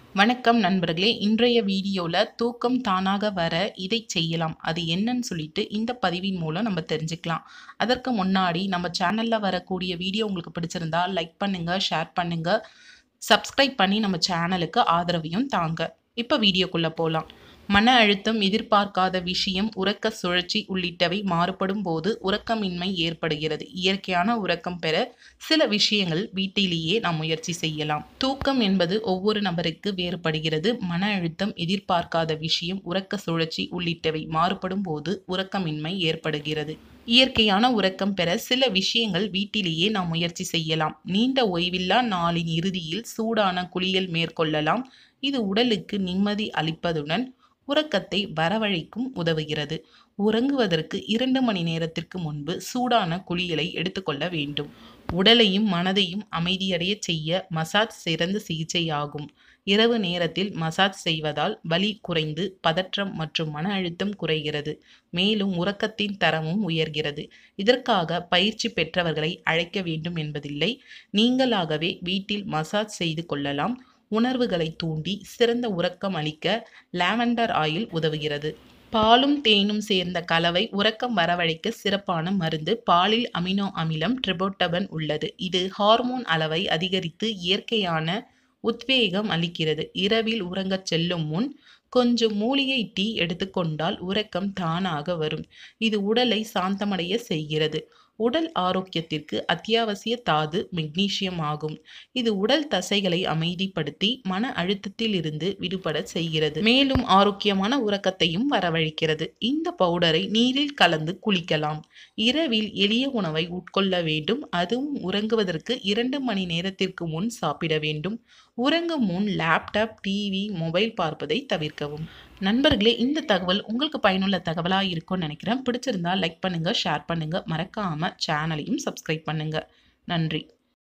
வணக்கம் நண்பர்களே இன்றைய வீடியோவில் தூக்கம் தானாக வர இதை செய்யலாம் அது என்னன்னு சொல்லிட்டு இந்த பதிவின் மூலம் நம்ம தெரிஞ்சுக்கலாம் அதற்கு முன்னாடி நம்ம சேனலில் வரக்கூடிய வீடியோ உங்களுக்கு பிடிச்சிருந்தா லைக் பண்ணுங்க ஷேர் பண்ணுங்க சப்ஸ்கிரைப் பண்ணி நம்ம சேனலுக்கு ஆதரவையும் தாங்க இப்போ வீடியோக்குள்ளே போகலாம் மன அழுத்தம் எதிர்பார்க்காத விஷயம் உறக்க சுழற்சி உள்ளிட்டவை மாறுபடும் போது உறக்கமின்மை ஏற்படுகிறது இயற்கையான உறக்கம் பெற சில விஷயங்கள் வீட்டிலேயே நாம் முயற்சி செய்யலாம் தூக்கம் என்பது ஒவ்வொரு நபருக்கு வேறுபடுகிறது மன அழுத்தம் எதிர்பார்க்காத விஷயம் உறக்க சுழற்சி உள்ளிட்டவை மாறுபடும் போது உறக்கமின்மை ஏற்படுகிறது இயற்கையான உறக்கம் பெற சில விஷயங்கள் வீட்டிலேயே நாம் முயற்சி செய்யலாம் நீண்ட ஓய்வில்லா நாளின் இறுதியில் சூடான குளியல் மேற்கொள்ளலாம் இது உடலுக்கு நிம்மதி அளிப்பதுடன் உறக்கத்தை வரவழைக்கும் உதவுகிறது உறங்குவதற்கு இரண்டு மணி நேரத்திற்கு முன்பு சூடான குளியலை எடுத்துக்கொள்ள வேண்டும் உடலையும் மனதையும் அமைதியடைய செய்ய மசாஜ் சிறந்த சிகிச்சையாகும் இரவு நேரத்தில் மசாஜ் செய்வதால் வலி குறைந்து பதற்றம் மற்றும் மன அழுத்தம் குறைகிறது மேலும் உறக்கத்தின் தரமும் உயர்கிறது இதற்காக பயிற்சி பெற்றவர்களை அழைக்க வேண்டும் என்பதில்லை நீங்களாகவே வீட்டில் மசாஜ் செய்து கொள்ளலாம் உணர்வுகளை தூண்டி சிறந்த உறக்கம் அளிக்க லாவெண்டர் ஆயில் உதவுகிறது பாலும் தேனும் சேர்ந்த கலவை உறக்கம் வரவழைக்க சிறப்பான மருந்து பாலில் அமினோ அமிலம் ட்ரிபோட்டபன் உள்ளது இது ஹார்மோன் அளவை அதிகரித்து இயற்கையான உத்வேகம் அளிக்கிறது இரவில் உறங்கச் செல்லும் முன் கொஞ்சம் மூலிகை டீ எடுத்துக்கொண்டால் உறக்கம் தானாக வரும் இது உடலை சாந்தமடைய செய்கிறது உடல் ஆரோக்கியத்திற்கு அத்தியாவசிய தாது மெக்னீசியம் ஆகும் இது உடல் தசைகளை அமைதிப்படுத்தி மன அழுத்தத்தில் இருந்து விடுபட செய்கிறது மேலும் ஆரோக்கியமான உறக்கத்தையும் வரவழைக்கிறது இந்த பவுடரை நீரில் கலந்து குளிக்கலாம் இரவில் எளிய உணவை உட்கொள்ள வேண்டும் அதுவும் உறங்குவதற்கு இரண்டு மணி நேரத்திற்கு முன் சாப்பிட வேண்டும் உறங்கும் முன் லேப்டாப் டிவி மொபைல் பார்ப்பதை தவிர்க்கவும் நண்பர்களே இந்த தகவல் உங்களுக்கு பயனுள்ள தகவலாக இருக்கும்னு நினைக்கிறேன் பிடிச்சிருந்தா லைக் பண்ணுங்கள் ஷேர் பண்ணுங்கள் மறக்காமல் சேனலையும் சப்ஸ்கிரைப் பண்ணுங்கள் நன்றி